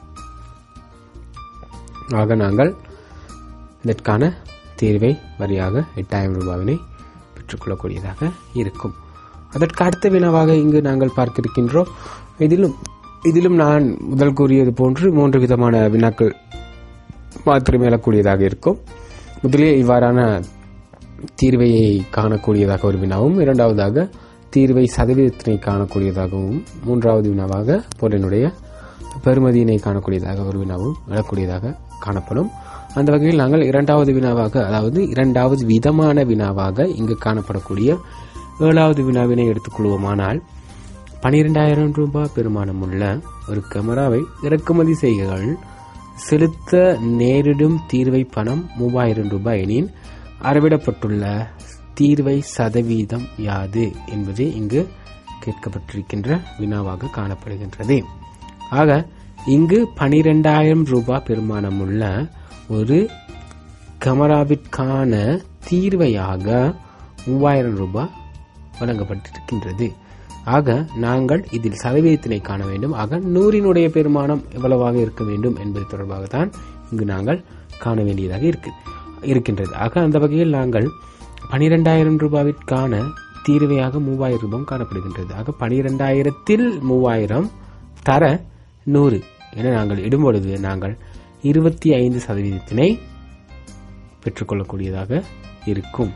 ஆக நாங்கள் இதற்கான தீர்வை வரியாக எட்டாயிரம் ரூபாவினை பெற்றுக்கொள்ளக்கூடியதாக இருக்கும் அதற்கு அடுத்த வினாவாக இங்கு நாங்கள் பார்க்க இருக்கின்றோம் இதிலும் இதிலும் நான் முதல் கூறியது போன்று மூன்று விதமான வினாக்கள் மாத்திரமே எழக்கூடியதாக இருக்கும் முதலில் இவ்வாறான தீர்வையை காணக்கூடியதாக ஒரு வினாவும் இரண்டாவதாக தீர்வை சதவீதத்தினை காணக்கூடியதாகவும் மூன்றாவது வினாவாக பொருளினுடைய பெறுமதியினை காணக்கூடியதாக ஒரு வினாவும் எழக்கூடியதாக காணப்படும் அந்த வகையில் நாங்கள் இரண்டாவது வினாவாக அதாவது இரண்டாவது விதமான வினாவாக இங்கு காணப்படக்கூடிய ஏழாவது வினாவினை எடுத்துக்கொள்வோமானால் பனிரெண்டாயிரம் ரூபாய் பெருமானமுள்ள ஒரு கேமராவை இறக்குமதி செய்கள் செலுத்த நேரிடும் தீர்வை பணம் மூவாயிரம் ரூபாய் எனின் அறவிடப்பட்டுள்ள தீர்வை சதவீதம் யாது என்பது இங்கு கேட்கப்பட்டிருக்கின்ற வினாவாக காணப்படுகின்றது ஆக இங்கு பனிரெண்டாயிரம் ரூபாய் பெருமானமுள்ள ஒரு கமராவிற்கான தீர்வையாக மூவாயிரம் ரூபாய் வழங்கப்பட்டிருக்கின்றது ஆக நாங்கள் இதில் சதவீதத்தினை காண வேண்டும் ஆக நூறினுடைய பெருமானம் எவ்வளவாக இருக்க வேண்டும் என்பது தொடர்பாக தான் இங்கு நாங்கள் காண வேண்டியதாக இருக்கு இருக்கின்றது ஆக அந்த வகையில் நாங்கள் பனிரெண்டாயிரம் ரூபாவிற்கான தீர்வையாக மூவாயிரம் ரூபாய் காணப்படுகின்றது ஆக பனிரெண்டாயிரத்தில் மூவாயிரம் தர நூறு என நாங்கள் இடும்பொழுது நாங்கள் இருபத்தி ஐந்து சதவீதத்தினை பெற்றுக்கொள்ளக்கூடியதாக இருக்கும்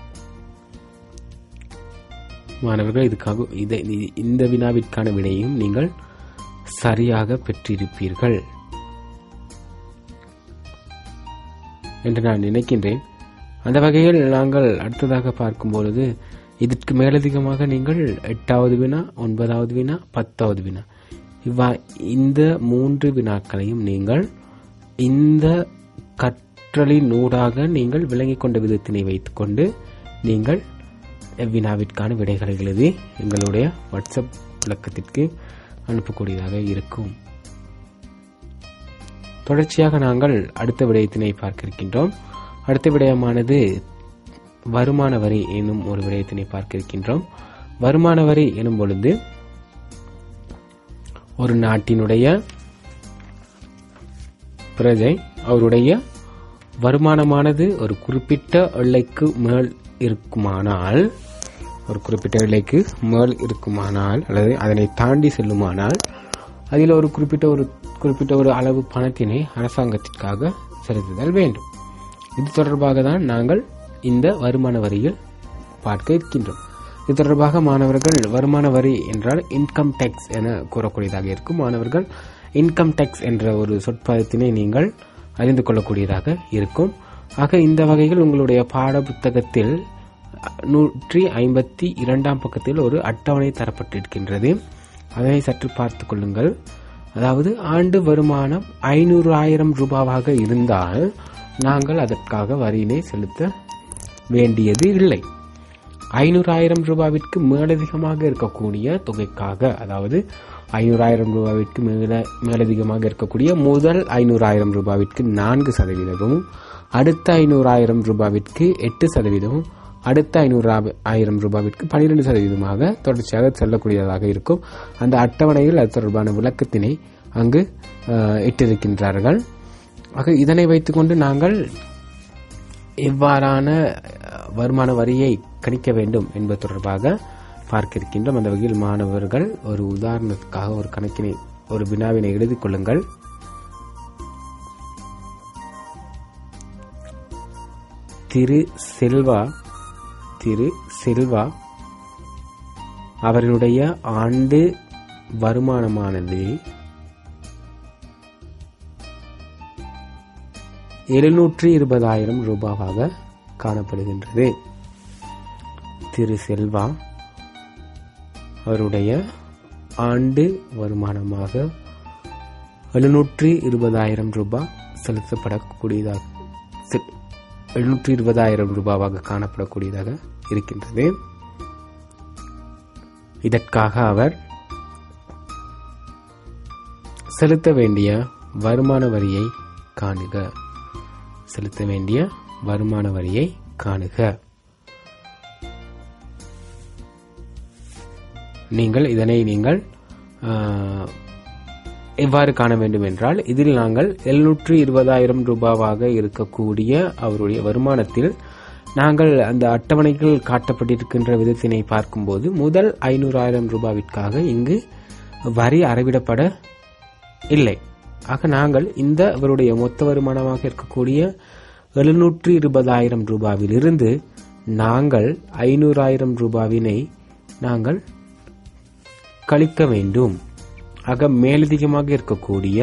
மாணவர்கள் இதுக்காக இதை இ- இந்த வினாவிற்கான விடையும் நீங்கள் சரியாக பெற்றிருப்பீர்கள் என்று நான் நினைக்கின்றேன் அந்த வகையில் நாங்கள் அடுத்ததாக பார்க்கும் பொழுது இதற்கு மேலதிகமாக நீங்கள் எட்டாவது வினா ஒன்பதாவது வினா பத்தாவது வினா இவ்வா இந்த மூன்று வினாக்களையும் நீங்கள் இந்த கற்றலின் ஊடாக நீங்கள் விளங்கிக் கொண்ட விதத்தினை வைத்துக்கொண்டு நீங்கள் வினாவிற்கான விடைகளை எழுதி எங்களுடைய வாட்ஸ்அப் விளக்கத்திற்கு அனுப்பக்கூடியதாக இருக்கும் தொடர்ச்சியாக நாங்கள் அடுத்த விடயத்தினை பார்க்க இருக்கின்றோம் அடுத்த விடயமானது வருமான வரி எனும் ஒரு விடயத்தினை பார்க்க இருக்கின்றோம் வருமான வரி எனும் பொழுது ஒரு நாட்டினுடைய பிரஜை அவருடைய வருமானமானது ஒரு குறிப்பிட்ட எல்லைக்கு மேல் இருக்குமானால் ஒரு குறிப்பிட்ட எல்லைக்கு மேல் இருக்குமானால் அல்லது அதனை தாண்டி செல்லுமானால் அதில் ஒரு குறிப்பிட்ட ஒரு குறிப்பிட்ட ஒரு அளவு பணத்தினை அரசாங்கத்திற்காக செலுத்துதல் வேண்டும் இது தொடர்பாக தான் நாங்கள் இந்த வருமான வரியில் பார்க்க இருக்கின்றோம் இது தொடர்பாக மாணவர்கள் வருமான வரி என்றால் இன்கம் டேக்ஸ் என கூறக்கூடியதாக இருக்கும் மாணவர்கள் இன்கம் டேக்ஸ் என்ற ஒரு சொற்பதத்தினை நீங்கள் அறிந்து கொள்ளக்கூடியதாக இருக்கும் ஆக இந்த வகையில் உங்களுடைய பாட புத்தகத்தில் நூற்றி ஐம்பத்தி இரண்டாம் பக்கத்தில் ஒரு அட்டவணை தரப்பட்டிருக்கின்றது அதனை சற்று பார்த்து கொள்ளுங்கள் அதாவது ஆண்டு வருமானம் ஐநூறு ஆயிரம் ரூபாவாக இருந்தால் நாங்கள் அதற்காக வரியினை செலுத்த வேண்டியது இல்லை ஐநூறாயிரம் ரூபாவிற்கு மேலதிகமாக இருக்கக்கூடிய தொகைக்காக அதாவது ஐநூறாயிரம் ரூபாவிற்கு மேல மேலதிகமாக இருக்கக்கூடிய முதல் ஐநூறாயிரம் ரூபாவிற்கு நான்கு சதவீதமும் அடுத்த ஐநூறாயிரம் ரூபாவிற்கு எட்டு சதவீதமும் அடுத்த ஐநூறு ஆயிரம் ரூபாவிற்கு பனிரெண்டு சதவீதமாக தொடர்ச்சியாக செல்லக்கூடியதாக இருக்கும் அந்த அட்டவணையில் அது தொடர்பான விளக்கத்தினை அங்கு இட்டிருக்கின்றார்கள் ஆக இதனை வைத்துக்கொண்டு நாங்கள் எவ்வாறான வருமான வரியை கணிக்க வேண்டும் என்பது தொடர்பாக பார்க்க இருக்கின்றோம் அந்த வகையில் மாணவர்கள் ஒரு உதாரணத்துக்காக ஒரு கணக்கினை ஒரு வினாவினை எழுதிக் கொள்ளுங்கள் திரு செல்வா திரு செல்வா அவர்களுடைய ஆண்டு வருமானமானது எழுநூற்றி இருபதாயிரம் ரூபாவாக காணப்படுகின்றது திரு செல்வா அவருடைய ஆண்டு வருமானமாக எழுநூற்றி இருபதாயிரம் ரூபாய் செலுத்தப்படக்கூடியதாக எழுநூற்றி இருபதாயிரம் ரூபாவாக காணப்படக்கூடியதாக இருக்கின்றது இதற்காக அவர் செலுத்த வேண்டிய வருமான வரியை காணுக செலுத்த வேண்டிய வருமான வரியை காணுக நீங்கள் இதனை நீங்கள் எவ்வாறு காண வேண்டும் என்றால் இதில் நாங்கள் எழுநூற்று இருபதாயிரம் ரூபாவாக இருக்கக்கூடிய அவருடைய வருமானத்தில் நாங்கள் அந்த அட்டவணைகள் காட்டப்பட்டிருக்கின்ற விதத்தினை பார்க்கும்போது முதல் ஐநூறாயிரம் ரூபாவிற்காக இங்கு வரி அறவிடப்பட இல்லை ஆக நாங்கள் இந்த அவருடைய மொத்த வருமானமாக இருக்கக்கூடிய எழுநூற்று இருபதாயிரம் ரூபாவிலிருந்து நாங்கள் ஐநூறாயிரம் ரூபாவினை நாங்கள் கழிக்க வேண்டும் ஆக மேலதிகமாக இருக்கக்கூடிய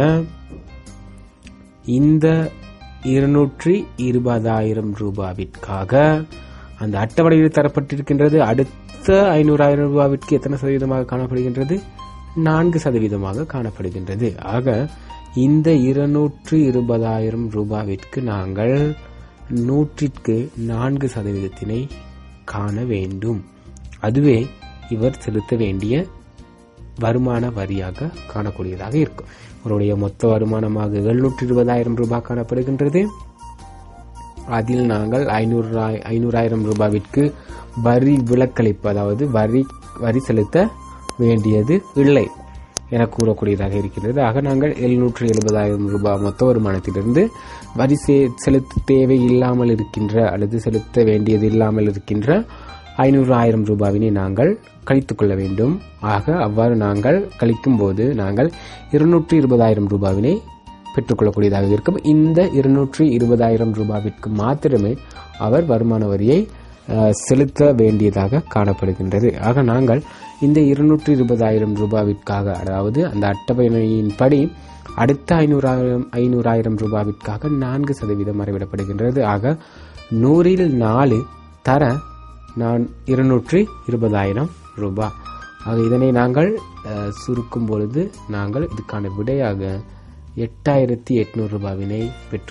இந்த இருநூற்றி இருபதாயிரம் ரூபாவிற்காக அந்த அட்டவணையில் தரப்பட்டிருக்கின்றது அடுத்த ஐநூறாயிரம் ரூபாவிற்கு எத்தனை சதவீதமாக காணப்படுகின்றது நான்கு சதவீதமாக காணப்படுகின்றது ஆக இந்த இருநூற்று இருபதாயிரம் ரூபாவிற்கு நாங்கள் நூற்றிற்கு நான்கு சதவீதத்தினை காண வேண்டும் அதுவே இவர் செலுத்த வேண்டிய வருமான வரியாக காணக்கூடியதாக இருக்கும் அவருடைய மொத்த வருமானமாக எழுநூற்றி இருபதாயிரம் ரூபாய் காணப்படுகின்றது அதில் நாங்கள் ஐநூறு ஐநூறாயிரம் ரூபாவிற்கு வரி விலக்களிப்பு அதாவது வரி வரி செலுத்த வேண்டியது இல்லை என கூறக்கூடியதாக இருக்கின்றது ஆக நாங்கள் எழுநூற்று எழுபதாயிரம் ரூபாய் மொத்த வருமானத்திலிருந்து வரி செலுத்த தேவை இல்லாமல் இருக்கின்ற அல்லது செலுத்த வேண்டியது இல்லாமல் இருக்கின்ற ஐநூறு ஆயிரம் ரூபாவினை நாங்கள் கழித்துக் கொள்ள வேண்டும் ஆக அவ்வாறு நாங்கள் கழிக்கும் போது நாங்கள் இருநூற்றி இருபதாயிரம் ரூபாவினை பெற்றுக்கொள்ளக்கூடியதாக இருக்கும் இந்த இருநூற்றி இருபதாயிரம் ரூபாவிற்கு மாத்திரமே அவர் வருமான வரியை செலுத்த வேண்டியதாக காணப்படுகின்றது ஆக நாங்கள் இந்த இருநூற்றி இருபதாயிரம் ரூபாவிற்காக அதாவது அந்த அட்டவணையின்படி அடுத்த ஐநூறாயிரம் ஐநூறாயிரம் ரூபாவிற்காக நான்கு சதவீதம் மறைவிடப்படுகின்றது ஆக நூறில் நாலு தர நான் இருநூற்றி இருபதாயிரம் ரூபாய் ஆக இதனை நாங்கள் சுருக்கும் பொழுது நாங்கள் இதுக்கான விடையாக எட்டாயிரத்தி எட்நூறு ரூபாவினை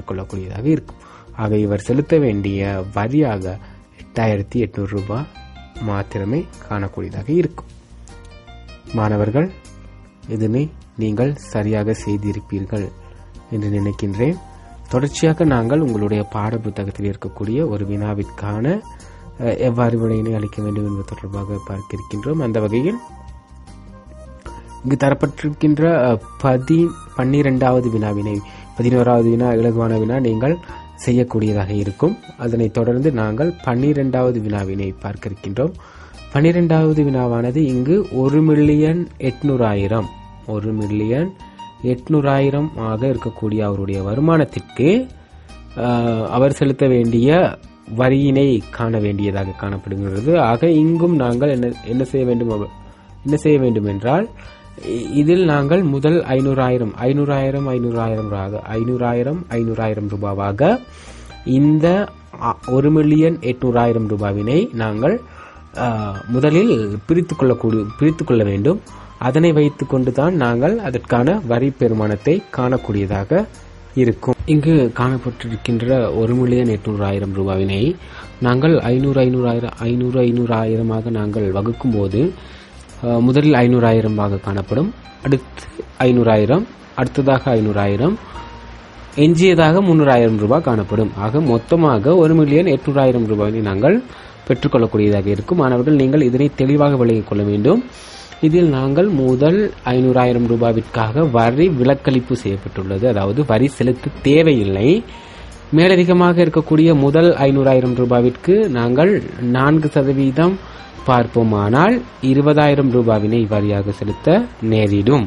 பெற்றுக்கொள்ளக்கூடியதாக இருக்கும் ஆக இவர் செலுத்த வேண்டிய வரியாக எட்டாயிரத்தி எட்நூறு ரூபாய் மாத்திரமே காணக்கூடியதாக இருக்கும் மாணவர்கள் இதனை நீங்கள் சரியாக செய்திருப்பீர்கள் என்று நினைக்கின்றேன் தொடர்ச்சியாக நாங்கள் உங்களுடைய பாட புத்தகத்தில் இருக்கக்கூடிய ஒரு வினாவிற்கான அஹ், எவ்வாறு விடையினை அளிக்க வேண்டும் என்பது தொடர்பாக பார்க்க இருக்கின்றோம் அந்த வகையில் இங்கு தரப்பட்டிருக்கின்ற அஹ், பதி பன்னிரெண்டாவது வினாவினை பதினோராவது வினா இலகுவான வினா நீங்கள் செய்யக்கூடியதாக இருக்கும் அதனைத் தொடர்ந்து நாங்கள் பன்னிரெண்டாவது வினாவினை பார்க்க இருக்கின்றோம் பன்னிரெண்டாவது வினாவானது இங்கு ஒரு மில்லியன் எட்நூறாயிரம் ஒரு மில்லியன் எட்நூறாயிரம் ஆக இருக்கக்கூடிய அவருடைய வருமானத்திற்கு அஹ், அவர் செலுத்த வேண்டிய வரியினை காண வேண்டியதாக காணப்படுகிறது ஆக இங்கும் நாங்கள் என்ன என்ன செய்ய வேண்டும் அவ- என்ன செய்ய வேண்டும் என்றால் இ- இதில் நாங்கள் முதல் ஐநூறாயிரம் ஐநூறாயிரம் ஐநூறாயிரம் ரூபாக ஐநூறாயிரம் ஐநூறாயிரம் ரூபாவாக இந்த அ- ஒரு மில்லியன் எட்நூறாயிரம் ரூபாவினை நாங்கள் ஆ, முதலில் பிரித்து கொள்ளக்கூடிய பிரித்து கொள்ள வேண்டும் அதனை வைத்துக் கொண்டுதான் நாங்கள் அதற்கான வரி பெருமானத்தை காணக்கூடியதாக இருக்கும் இங்கு காணப்பட்டிருக்கின்ற ஒரு மில்லியன் எட்நூறாயிரம் ரூபாவினை நாங்கள் ஐநூறு ஐநூறாயிரம் ஐநூறு ஐநூறாயிரமாக நாங்கள் வகுக்கும் போது அஹ், முதலில் ஐநூறாயிரமாக காணப்படும் அடுத்து ஐநூறாயிரம் அடுத்ததாக ஐநூறாயிரம் எஞ்சியதாக முன்னூறாயிரம் ரூபாய் காணப்படும் ஆக மொத்தமாக ஒரு மில்லியன் எட்நூறாயிரம் ரூபாயை நாங்கள் பெற்றுக்கொள்ளக்கூடியதாக இருக்கும் மாணவர்கள் நீங்கள் இதனை தெளிவாக விளங்கிக் கொள்ள வேண்டும் இதில் நாங்கள் முதல் ஐநூறாயிரம் ரூபாவிற்காக வரி விலக்களிப்பு செய்யப்பட்டுள்ளது அதாவது வரி செலுத்த தேவையில்லை மேலதிகமாக இருக்கக்கூடிய முதல் ஐநூறாயிரம் ரூபாவிற்கு நாங்கள் நான்கு சதவீதம் பார்ப்போமானால் இருபதாயிரம் ரூபாவினை வரியாக செலுத்த நேரிடும்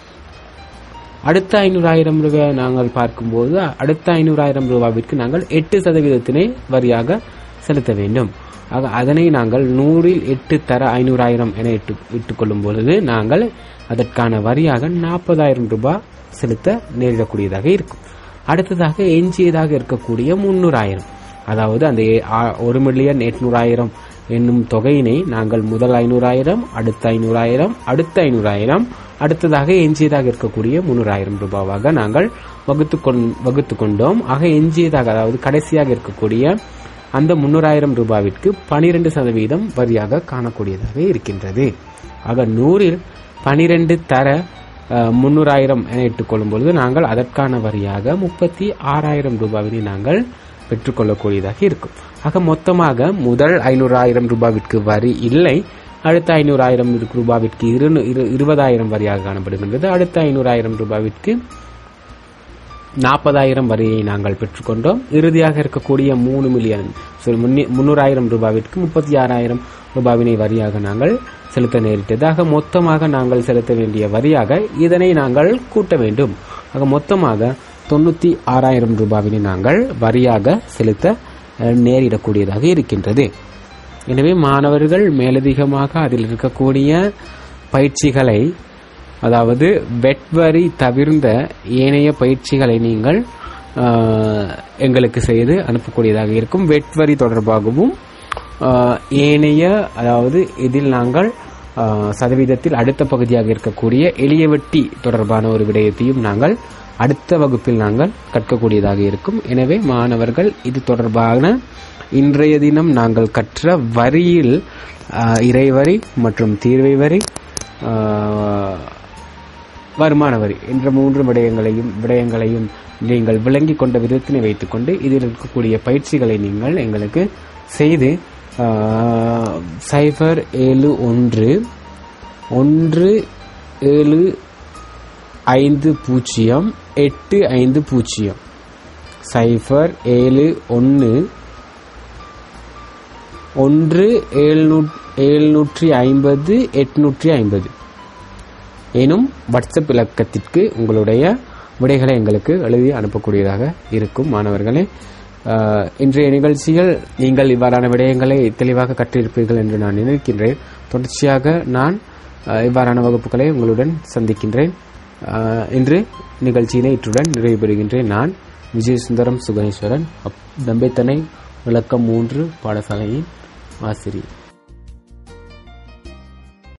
அடுத்த ஐநூறாயிரம் ரூபாய் நாங்கள் பார்க்கும்போது அடுத்த ஐநூறாயிரம் ரூபாவிற்கு நாங்கள் எட்டு சதவீதத்தினை வரியாக செலுத்த வேண்டும் ஆக அதனை நாங்கள் நூறில் எட்டு தர ஐநூறாயிரம் என இட்டு இட்டுக் கொள்ளும் பொழுது நாங்கள் அதற்கான வரியாக நாற்பதாயிரம் ரூபாய் செலுத்த நேரிடக்கூடியதாக இருக்கும் அடுத்ததாக எஞ்சியதாக இருக்கக்கூடிய முன்னூறாயிரம் அதாவது அந்த ஏ- ஆ- ஒரு மில்லியன் எட்நூறாயிரம் என்னும் தொகையினை நாங்கள் முதல் ஐநூறாயிரம் அடுத்த ஐநூறாயிரம் அடுத்த ஐநூறாயிரம் அடுத்ததாக எஞ்சியதாக இருக்கக்கூடிய முன்னூறாயிரம் ரூபாவாக நாங்கள் வகுத்து கொண் வகுத்து கொண்டோம் ஆக எஞ்சியதாக அதாவது கடைசியாக இருக்கக்கூடிய அந்த முன்னூறாயிரம் ரூபாவிற்கு பனிரெண்டு சதவீதம் வரியாக காணக்கூடியதாக இருக்கின்றது ஆக நூறில் பனிரெண்டு தர அஹ், முன்னூறாயிரம் என இட்டுக்கொள்ளும் பொழுது நாங்கள் அதற்கான வரியாக முப்பத்தி ஆறாயிரம் ரூபாவினை நாங்கள் பெற்றுக்கொள்ளக்கூடியதாக இருக்கும் ஆக மொத்தமாக முதல் ஐநூறாயிரம் ரூபாவிற்கு வரி இல்லை அடுத்த ஐநூறாயிரம் ரூபாவிற்கு இரு இரு- இருபதாயிரம் வரியாக காணப்படுகின்றது அடுத்த ஐநூறாயிரம் ரூபாவிற்கு நாற்பதாயிரம் வரியை நாங்கள் பெற்றுக்கொண்டோம் இறுதியாக இருக்கக்கூடிய மூணு மில்லியன் sorry, முன்னி- முன்னூறாயிரம் ரூபாவிற்கு முப்பத்தி ஆறாயிரம் ரூபாவினை வரியாக நாங்கள் செலுத்த நேரிட்டது ஆக மொத்தமாக நாங்கள் செலுத்த வேண்டிய வரியாக இதனை நாங்கள் கூட்ட வேண்டும் ஆக மொத்தமாக தொண்ணூத்தி ஆறாயிரம் ரூபாவினை நாங்கள் வரியாக செலுத்த அஹ், நேரிடக்கூடியதாக இருக்கின்றது எனவே மாணவர்கள் மேலதிகமாக அதில் இருக்கக்கூடிய பயிற்சிகளை அதாவது வெட்வரி தவிர்ந்த ஏனைய பயிற்சிகளை நீங்கள் ஆஹ், எங்களுக்கு செய்து அனுப்பக்கூடியதாக இருக்கும் வெட்வரி தொடர்பாகவும் ஆஹ், ஏனைய அதாவது இதில் நாங்கள் ஆஹ், சதவீதத்தில் அடுத்த பகுதியாக இருக்கக்கூடிய எளிய வெட்டி தொடர்பான ஒரு விடயத்தையும் நாங்கள் அடுத்த வகுப்பில் நாங்கள் கற்கக்கூடியதாக இருக்கும் எனவே மாணவர்கள் இது தொடர்பான இன்றைய தினம் நாங்கள் கற்ற வரியில் ஆஹ், இறைவரி மற்றும் தீர்வை வரி ஆஹ், வருமான வரி என்ற மூன்று விடயங்களையும் விடயங்களையும் நீங்கள் விளங்கிக் கொண்ட விதத்தினை வைத்துக்கொண்டு இதில் இருக்கக்கூடிய பயிற்சிகளை நீங்கள் எங்களுக்கு செய்து ஆஹ், சைபர் ஏழு ஒன்று ஒன்று ஏழு ஐந்து பூஜ்ஜியம் எட்டு ஐந்து பூஜ்ஜியம் சைபர் ஏழு ஒன்று ஒன்று ஏழ்நூ- எழுநூற்றி ஐம்பது எட்நூற்றி ஐம்பது எனும் வாட்ஸ்அப் இலக்கத்திற்கு உங்களுடைய விடைகளை எங்களுக்கு எழுதி அனுப்பக்கூடியதாக இருக்கும் மாணவர்களே ஆஹ், இன்றைய நிகழ்ச்சியில் நீங்கள் இவ்வாறான விடயங்களை தெளிவாக கற்றிருப்பீர்கள் என்று நான் நினைக்கின்றேன் தொடர்ச்சியாக நான் ஆஹ், இவ்வாறான வகுப்புகளை உங்களுடன் சந்திக்கின்றேன் ஆஹ், இன்று நிகழ்ச்சியினை இற்றுடன் நிறைவு பெறுகின்றேன் நான் விஜய் சுந்தரம் சுகணேஸ்வரன் அப்- தம்பைத்தனை விளக்கம் மூன்று பாடசாலையின் ஆசிரியர்